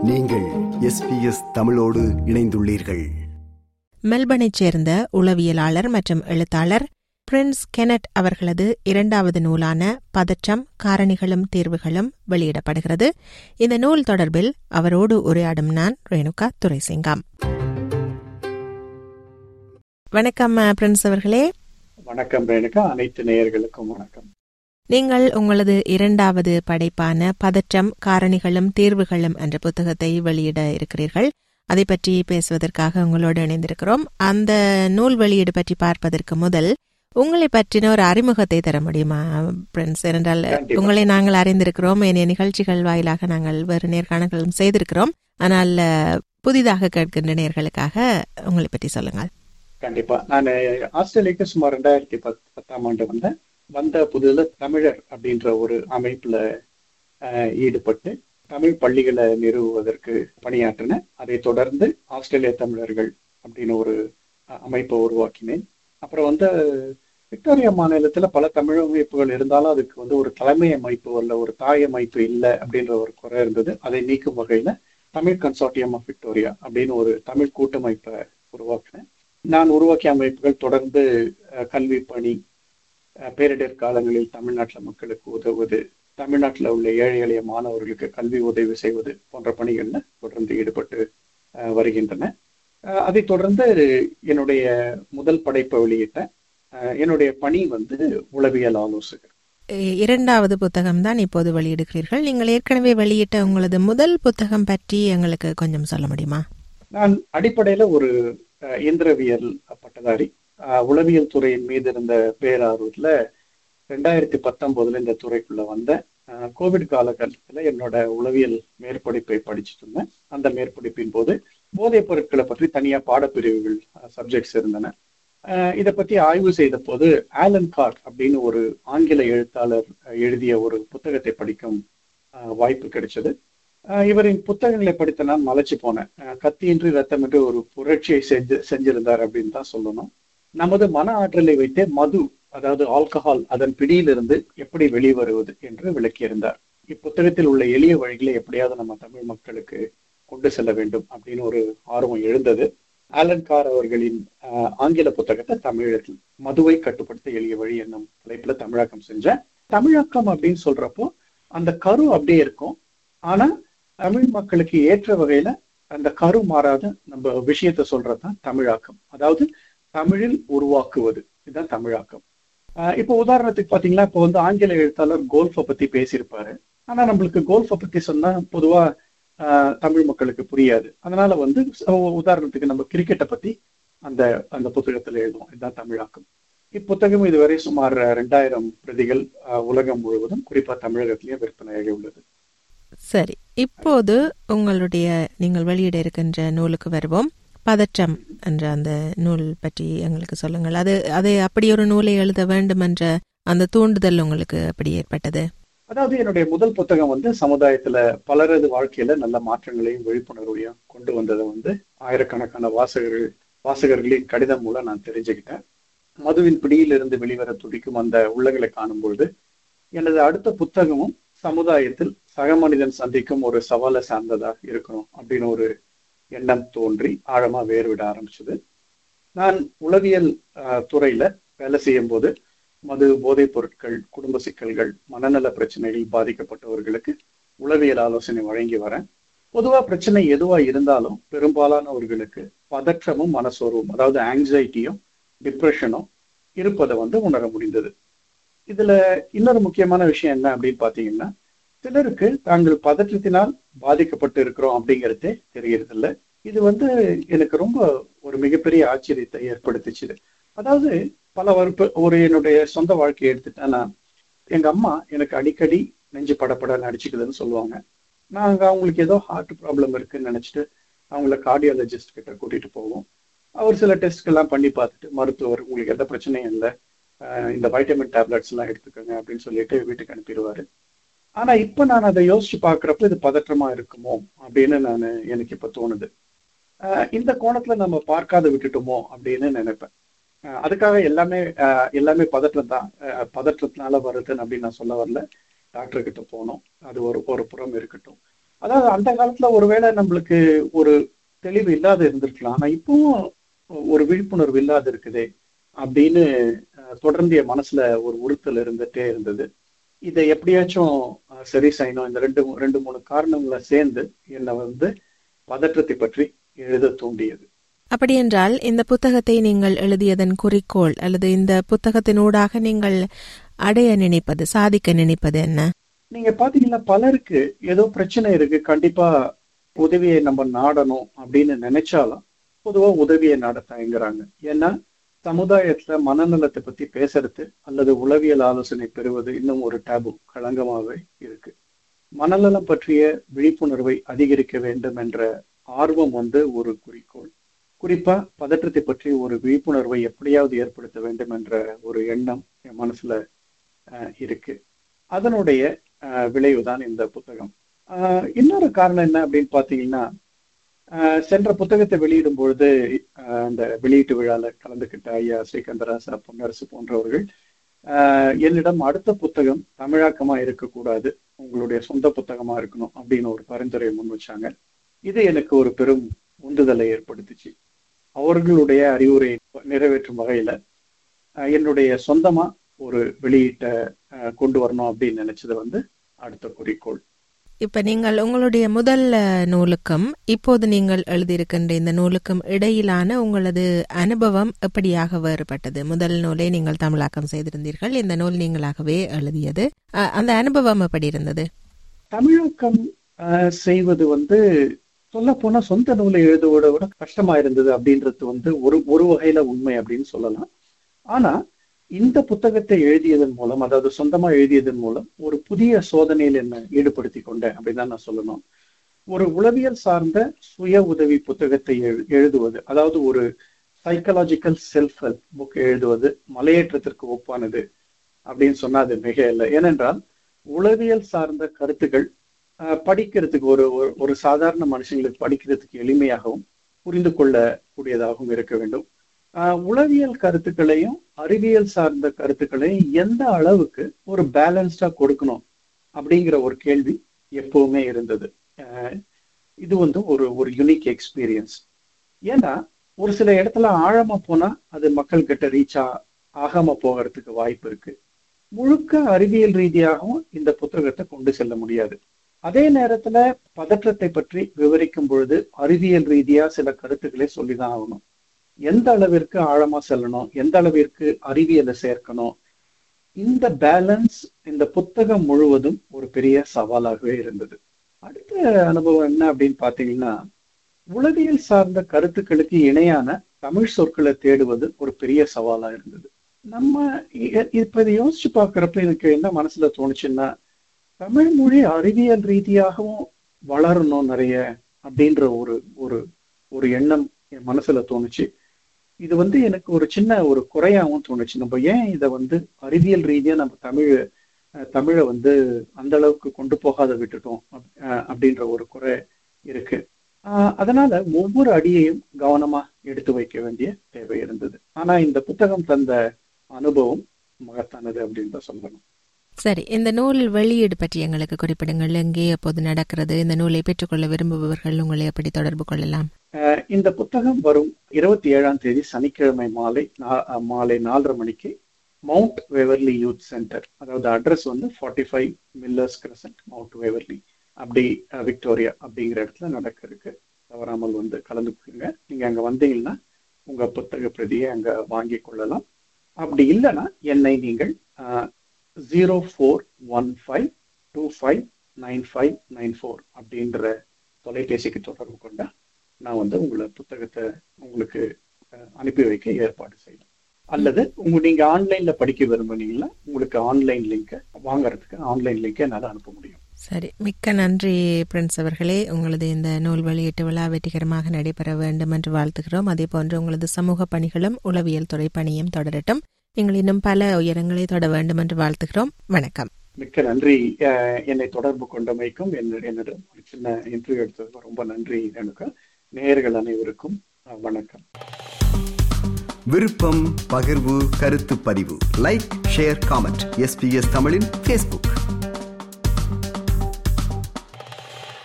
நீங்கள் எஸ்பிஎஸ் தமிழோடு இணைந்துள்ளீர்கள் மெல்பர்னைச் சேர்ந்த உளவியலாளர் மற்றும் எழுத்தாளர் பிரின்ஸ் கெனட் அவர்களது இரண்டாவது நூலான பதற்றம் காரணிகளும் தீர்வுகளும் வெளியிடப்படுகிறது இந்த நூல் தொடர்பில் அவரோடு உரையாடும் நான் ரேணுகா துரைசிங்கம் வணக்கம் அஹ், பிரின்ஸ் அவர்களே வணக்கம் ரேணுகா அனைத்து நேயர்களுக்கும் வணக்கம் நீங்கள் உங்களது இரண்டாவது படைப்பான பதற்றம் காரணிகளும் தீர்வுகளும் என்ற புத்தகத்தை வெளியிட இருக்கிறீர்கள் அதை பற்றி பேசுவதற்காக உங்களோடு இணைந்திருக்கிறோம் அந்த நூல் வெளியீடு பற்றி பார்ப்பதற்கு முதல் உங்களை பற்றின ஒரு அறிமுகத்தை தர முடியுமா பிரின்ஸ் ஏனென்றால் கண்டிப்பா. உங்களை நாங்கள் அறிந்திருக்கிறோம் என்னைய நிகழ்ச்சிகள் வாயிலாக நாங்கள் வேறு நேர்காணல்களும் செய்திருக்கிறோம் ஆனால் அஹ், புதிதாக கேட்கின்ற நேர்களுக்காக உங்களை பற்றி சொல்லுங்கள் கண்டிப்பா நான் ஆஸ்திரேலியாவுக்கு சுமார் ரெண்டாயிரத்தி பத் பத்தாம் ஆண்டு வந்தேன் வந்த புதுல தமிழர் அப்படின்ற ஒரு அமைப்புல அஹ், ஈடுபட்டு தமிழ் பள்ளிகளை நிறுவுவதற்கு பணியாற்றினேன் அதை தொடர்ந்து ஆஸ்திரேலிய தமிழர்கள் அப்படின்னு ஒரு அஹ், அமைப்பை உருவாக்கினேன் அப்புறம் வந்து விக்டோரியா மாநிலத்துல பல தமிழ் அமைப்புகள் இருந்தாலும் அதுக்கு வந்து ஒரு தலைமை அமைப்பு அல்ல ஒரு தாய் அமைப்பு இல்லை அப்படின்ற ஒரு குறை இருந்தது அதை நீக்கும் வகையில தமிழ் கன்சார்டியம் ஆஃப் விக்டோரியா அப்படின்னு ஒரு தமிழ் கூட்டமைப்பை உருவாக்கினேன் நான் உருவாக்கிய அமைப்புகள் தொடர்ந்து அஹ், கல்வி பணி அஹ், பேரிடர் காலங்களில் தமிழ்நாட்டில் மக்களுக்கு உதவுவது தமிழ்நாட்டில் உள்ள ஏழை எளிய மாணவர்களுக்கு கல்வி உதவி செய்வது போன்ற பணிகள்ல தொடர்ந்து ஈடுபட்டு அஹ், வருகின்றன அஹ், அதைத் தொடர்ந்து என்னுடைய முதல் படைப்பை வெளியிட்டேன் அஹ், என்னுடைய பணி வந்து உளவியல் ஆலோசகர் இ- இரண்டாவது புத்தகம் தான் இப்போது வெளியிடுகிறீர்கள் நீங்கள் ஏற்கனவே வெளியிட்ட உங்களது முதல் புத்தகம் பற்றி எங்களுக்கு கொஞ்சம் சொல்ல முடியுமா நான் அடிப்படையில ஒரு அஹ், இயந்திரவியல் பட்டதாரி அஹ், உளவியல் துறையின் மீது இருந்த பேரார்வத்துல ரெண்டாயிரத்தி பத்தொன்பதுல இந்த துறைக்குள்ள வந்தேன் அஹ், கோவிட் காலகட்டத்துல என்னோட உளவியல் மேற்படிப்பை படிச்சுட்டு இருந்தேன் அந்த மேற்படிப்பின் போது போதைப் பொருட்களை பற்றி தனியா பாடப்பிரிவுகள் சப்ஜெக்ட்ஸ் இருந்தன அஹ், இதை பத்தி ஆய்வு செய்த போது ஆலன் கார் அப்படின்னு ஒரு ஆங்கில எழுத்தாளர் அஹ், எழுதிய ஒரு புத்தகத்தை படிக்கும் அஹ், வாய்ப்பு கிடைச்சது அஹ் இவரின் புத்தகங்களை படித்த நான் மலைச்சு போனேன் அஹ் கத்தியின்றி ரத்தமின்றி ஒரு புரட்சியை செஞ்சு செஞ்சிருந்தார் அப்படின்னு தான் சொல்லணும் நமது மன ஆற்றலை வைத்தே மது அதாவது ஆல்கஹால் அதன் பிடியிலிருந்து எப்படி வெளிவருவது என்று விளக்கியிருந்தார் இப்புத்தகத்தில் உள்ள எளிய வழிகளை எப்படியாவது நம்ம தமிழ் மக்களுக்கு கொண்டு செல்ல வேண்டும் அப்படின்னு ஒரு ஆர்வம் எழுந்தது ஆலன் கார் அவர்களின் அஹ், ஆங்கில புத்தகத்தை தமிழத்தில் மதுவை கட்டுப்படுத்த எளிய வழி என்னும் தலைப்புல தமிழாக்கம் செஞ்சேன் தமிழாக்கம் அப்படின்னு சொல்றப்போ அந்த கரு அப்படியே இருக்கும் ஆனா தமிழ் மக்களுக்கு ஏற்ற வகையில அந்த கரு மாறாத நம்ம விஷயத்த சொல்றதுதான் தமிழாக்கம் அதாவது தமிழில் உருவாக்குவது இதுதான் தமிழாக்கம் ஆஹ் இப்போ உதாரணத்துக்கு பாத்தீங்கன்னா இப்போ வந்து ஆங்கில எழுத்தாளர் கோல்ஃபை பத்தி பேசியிருப்பாரு ஆனா நம்மளுக்கு கோல்ஃபை பத்தி சொன்னா பொதுவா ஆஹ் தமிழ் மக்களுக்கு புரியாது அதனால வந்து உ- உதாரணத்துக்கு நம்ம கிரிக்கெட்டை பத்தி அந்த அந்த புத்தகத்துல எழுதுவோம் இதுதான் தமிழாக்கம் இப்புத்தகம் இதுவரை சுமார் ரெண்டாயிரம் பிரதிகள் ஆஹ் உலகம் முழுவதும் குறிப்பா தமிழகத்திலேயே விற்பனையாகி உள்ளது சரி இப்போது உங்களுடைய நீங்கள் வெளியிட இருக்கின்ற நூலுக்கு வருவோம் பதற்றம் என்ற அந்த நூல் பற்றி எங்களுக்கு சொல்லுங்கள் அது அது அப்படி ஒரு நூலை எழுத வேண்டும் என்ற அந்த தூண்டுதல் உங்களுக்கு அப்படி ஏற்பட்டது அதாவது என்னுடைய முதல் புத்தகம் வந்து சமுதாயத்துல பலரது வாழ்க்கையில நல்ல மாற்றங்களையும் விழிப்புணர்வையும் கொண்டு வந்ததை வந்து ஆயிரக்கணக்கான வாசகர்கள் வாசகர்களின் கடிதம் மூலம் நான் தெரிஞ்சுக்கிட்டேன் மதுவின் பிடியிலிருந்து வெளிவர துடிக்கும் அந்த உள்ளங்களை காணும் பொழுது எனது அடுத்த புத்தகமும் சமுதாயத்தில் சக மனிதன் சந்திக்கும் ஒரு சவாலை சார்ந்ததாக இருக்கணும் அப்படின்னு ஒரு எண்ணம் தோன்றி ஆழமா வேர்விட ஆரம்பிச்சது நான் உளவியல் ஆஹ், துறையில வேலை செய்யும் போது மது போதைப் பொருட்கள் குடும்ப சிக்கல்கள் மனநல பிரச்சனைகள் பாதிக்கப்பட்டவர்களுக்கு உளவியல் ஆலோசனை வழங்கி வரேன் பொதுவா பிரச்சனை எதுவா இருந்தாலும் பெரும்பாலானவர்களுக்கு பதற்றமும் மனசோர்வும் அதாவது ஆங்ஸைட்டியும் டிப்ரெஷனும் இருப்பதை வந்து உணர முடிந்தது இதுல இன்னொரு முக்கியமான விஷயம் என்ன அப்படின்னு பாத்தீங்கன்னா சிலருக்கு தாங்கள் பதற்றத்தினால் பாதிக்கப்பட்டு இருக்கிறோம் அப்படிங்கிறதே தெரியறது இல்ல இது வந்து எனக்கு ரொம்ப ஒரு மிகப்பெரிய ஆச்சரியத்தை ஏற்படுத்திச்சுது அதாவது பல வருப்ப ஒரு என்னுடைய சொந்த வாழ்க்கையை எடுத்துட்டேன்னா எங்க அம்மா எனக்கு அடிக்கடி நெஞ்சு படப்பட நடிச்சுக்குதுன்னு சொல்லுவாங்க நாங்க அவங்களுக்கு ஏதோ ஹார்ட் ப்ராப்ளம் இருக்குன்னு நினைச்சிட்டு அவங்கள கார்டியாலஜிஸ்ட் கிட்ட கூட்டிட்டு போவோம் அவர் சில டெஸ்ட் எல்லாம் பண்ணி பார்த்துட்டு மருத்துவர் உங்களுக்கு எந்த பிரச்சனையும் இல்லை ஆஹ் இந்த வைட்டமின் டேப்லெட்ஸ் எல்லாம் எடுத்துக்கோங்க அப்படின்னு சொல்லிட்டு வீட்டுக்கு அனுப்பிடுவாரு ஆனா இப்ப நான் அதை யோசிச்சு பாக்குறப்ப இது பதற்றமா இருக்குமோ அப்படின்னு நான் எனக்கு இப்ப தோணுது ஆஹ் இந்த கோணத்துல நம்ம பார்க்காத விட்டுட்டோமோ அப்படின்னு நினைப்பேன் ஆஹ் அதுக்காக எல்லாமே ஆஹ் எல்லாமே பதற்றம் தான் ஆஹ் பதற்றத்தினால வருதுன்னு அப்படின்னு நான் சொல்ல வரல டாக்டர் கிட்ட போனோம் அது ஒரு ஒரு புறம் இருக்கட்டும் அதாவது அந்த காலத்துல ஒருவேளை நம்மளுக்கு ஒரு தெளிவு இல்லாத இருந்திருக்கலாம் ஆனா இப்பவும் ஒரு விழிப்புணர்வு இல்லாத இருக்குதே அப்படின்னு அஹ், தொடர்ந்து என் மனசுல ஒரு உறுத்தல் இருந்துட்டே இருந்தது இதை எப்படியாச்சும் அஹ், சரி செய்யணும் இந்த ரெண்டு மூ- ரெண்டு மூணு காரணங்களை சேர்ந்து என்னை வந்து பதற்றத்தை பற்றி எழுத தூண்டியது அப்படியென்றால் இந்த புத்தகத்தை நீங்கள் எழுதியதன் குறிக்கோள் அல்லது இந்த புத்தகத்தினூடாக நீங்கள் அடைய நினைப்பது சாதிக்க நினைப்பது என்ன நீங்க பாத்தீங்கன்னா பலருக்கு ஏதோ பிரச்சனை இருக்கு கண்டிப்பா உதவியை நம்ம நாடணும் அப்படின்னு நினைச்சாலும் பொதுவா உதவியை நாட தயங்குறாங்க ஏன்னா சமுதாயத்துல மனநலத்தை பத்தி பேசுறது அல்லது உளவியல் ஆலோசனை பெறுவது இன்னும் ஒரு டேபு களங்கமாவே இருக்கு மனநலம் பற்றிய விழிப்புணர்வை அதிகரிக்க வேண்டும் என்ற ஆர்வம் வந்து ஒரு குறிக்கோள் குறிப்பா பதற்றத்தை பற்றி ஒரு விழிப்புணர்வை எப்படியாவது ஏற்படுத்த வேண்டும் என்ற ஒரு எண்ணம் என் மனசுல அஹ், இருக்கு அதனுடைய அஹ், விளைவுதான் இந்த புத்தகம் அஹ், இன்னொரு காரணம் என்ன அப்படின்னு பாத்தீங்கன்னா அஹ், சென்ற புத்தகத்தை வெளியிடும் பொழுது அஹ், அந்த வெளியீட்டு விழால கலந்துக்கிட்ட ஐயா ஸ்ரீகந்தராசா பொன்னரசு போன்றவர்கள் அஹ், என்னிடம் அடுத்த புத்தகம் தமிழாக்கமா இருக்கக்கூடாது உங்களுடைய சொந்த புத்தகமா இருக்கணும் அப்படின்னு ஒரு பரிந்துரையை முன் வச்சாங்க இது எனக்கு ஒரு பெரும் உந்துதலை ஏற்படுத்துச்சு அவர்களுடைய அறிவுரையை நிறைவேற்றும் வகையில அஹ், என்னுடைய சொந்தமா ஒரு வெளியீட்டை அஹ், கொண்டு வரணும் அப்படின்னு நினைச்சது வந்து அடுத்த குறிக்கோள் இப்ப நீங்கள் உங்களுடைய முதல் அஹ், நூலுக்கும் இப்போது நீங்கள் எழுதியிருக்கின்ற இந்த நூலுக்கும் இடையிலான உங்களது அனுபவம் எப்படியாக வேறுபட்டது முதல் நூலை நீங்கள் தமிழாக்கம் செய்திருந்தீர்கள் இந்த நூல் நீங்களாகவே எழுதியது அஹ், அந்த அனுபவம் எப்படி இருந்தது தமிழாக்கம் அஹ், செய்வது வந்து சொல்ல போனா சொந்த நூலை எழுதுவதை விட கஷ்டமா இருந்தது அப்படின்றது வந்து ஒரு ஒரு வகையில உண்மை அப்படின்னு சொல்லலாம் ஆனா இந்த புத்தகத்தை எழுதியதன் மூலம் அதாவது சொந்தமா எழுதியதன் மூலம் ஒரு புதிய சோதனையில் என்ன ஈடுபடுத்தி கொண்டேன் அப்படின்னு தான் நான் சொல்லணும் ஒரு உளவியல் சார்ந்த சுய உதவி புத்தகத்தை எழு- எழுதுவது அதாவது ஒரு சைக்கலாஜிக்கல் செல்ஃப் ஹெல்ப் புக் எழுதுவது மலையேற்றத்திற்கு ஒப்பானது அப்படின்னு சொன்னா அது மிக இல்லை ஏனென்றால் உளவியல் சார்ந்த கருத்துக்கள் அஹ், படிக்கிறதுக்கு ஒரு ஒரு- ஒரு சாதாரண மனுஷங்களுக்கு படிக்கிறதுக்கு எளிமையாகவும் புரிந்து கொள்ளக்கூடியதாகவும் இருக்க வேண்டும் அஹ், உளவியல் கருத்துக்களையும் அறிவியல் சார்ந்த கருத்துக்களையும் எந்த அளவுக்கு ஒரு பேலன்ஸ்டா கொடுக்கணும் அப்படிங்கிற ஒரு கேள்வி எப்பவுமே இருந்தது அஹ், இது வந்து ஒரு ஒரு யுனிக் எக்ஸ்பீரியன்ஸ் ஏன்னா ஒரு சில இடத்துல ஆழமா போனா அது மக்கள் கிட்ட ரீச் ஆகாம போகிறதுக்கு வாய்ப்பு இருக்கு முழுக்க அறிவியல் ரீதியாகவும் இந்த புத்தகத்தை கொண்டு செல்ல முடியாது அதே நேரத்துல பதற்றத்தை பற்றி விவரிக்கும் பொழுது அறிவியல் ரீதியா சில கருத்துக்களை சொல்லிதான் ஆகணும் எந்த அளவிற்கு ஆழமா செல்லணும் எந்த அளவிற்கு அறிவியலை சேர்க்கணும் இந்த பேலன்ஸ் இந்த புத்தகம் முழுவதும் ஒரு பெரிய சவாலாகவே இருந்தது அடுத்த அனுபவம் என்ன அப்படின்னு பாத்தீங்கன்னா உளவியல் சார்ந்த கருத்துக்களுக்கு இணையான தமிழ் சொற்களை தேடுவது ஒரு பெரிய சவாலா இருந்தது நம்ம இ- இப்ப இதை யோசிச்சு பார்க்கறப்ப எனக்கு என்ன மனசுல தோணுச்சுன்னா தமிழ் மொழி அறிவியல் ரீதியாகவும் வளரணும் நிறைய அப்படின்ற ஒரு ஒரு ஒரு எண்ணம் என் மனசுல தோணுச்சு இது வந்து எனக்கு ஒரு சின்ன ஒரு குறையாகவும் தோணுச்சு நம்ம ஏன் இதை வந்து அறிவியல் ரீதியா நம்ம தமிழ் அஹ், தமிழை வந்து அந்த அளவுக்கு கொண்டு போகாத விட்டுட்டோம் அப்- அஹ், அப்படின்ற ஒரு குறை இருக்கு ஆஹ் அதனால ஒவ்வொரு அடியையும் கவனமா எடுத்து வைக்க வேண்டிய தேவை இருந்தது ஆனா இந்த புத்தகம் தந்த அனுபவம் மகத்தானது அப்படின்னு தான் சொல்லணும் சரி இந்த நூல் வெளியீடு பற்றி எங்களுக்கு குறிப்பிடுங்கள் எங்கே எப்போது நடக்கிறது இந்த நூலை பெற்றுக்கொள்ள விரும்புபவர்கள் உங்களை எப்படி தொடர்பு கொள்ளலாம் ஆஹ் இந்த புத்தகம் வரும் இருபத்தி ஏழாம் தேதி சனிக்கிழமை மாலை நா- அஹ் மாலை நாலரை மணிக்கு மவுண்ட் வெவர்லி யூத் சென்டர் அதாவது அட்ரஸ் வந்து forty five Millers Crescent Mount Waverley அப்படி அஹ், விக்டோரியா அப்படிங்கிற இடத்துல நடக்க இருக்கு தவறாமல் வந்து கலந்துக்குங்க நீங்க அங்க வந்தீங்கன்னா உங்க புத்தக பிரதியை அங்க வாங்கி கொள்ளலாம் அப்படி இல்லைன்னா என்னை நீங்கள் zero four one five two five nine five nine four அப்படின்ற தொலைபேசிக்கு தொடர்பு கொண்டா நான் வந்து உங்களை புத்தகத்தை உங்களுக்கு அஹ், அனுப்பி வைக்க ஏற்பாடு செய்யலாம் அல்லது உங்க நீங்க ஆன்லைன்ல படிக்க விரும்புனீங்கன்னா உங்களுக்கு ஆன்லைன் லிங்கை வாங்குறதுக்கு ஆன்லைன் லிங்கை என்னால அனுப்ப முடியும் சரி மிக்க நன்றி பிரின்ஸ் அவர்களே உங்களது இந்த நூல் வெளியீட்டு விழா வெற்றிகரமாக நடைபெற வேண்டும் என்று வாழ்த்துகிறோம் அதே போன்று உங்களது சமூக பணிகளும் உளவியல் துறை பணியும் தொடரட்டும் நீங்கள் இன்னும் பல உயரங்களை தொட வேண்டும் என்று வாழ்த்துகிறோம் வணக்கம் மிக்க நன்றி அஹ், என்னை தொடர்பு கொண்டமைக்கும் என்ன- என்னிடம் ஒரு சின்ன இன்டர்வியூ எடுத்ததுக்கு ரொம்ப நன்றி எனக்கு நேயர்கள் அனைவருக்கும் அஹ், வணக்கம் விருப்பம் பகிர்வு கருத்து பதிவு லைக் ஷேர் காமெண்ட் எஸ்பிஎஸ் தமிழின் ஃபேஸ்புக்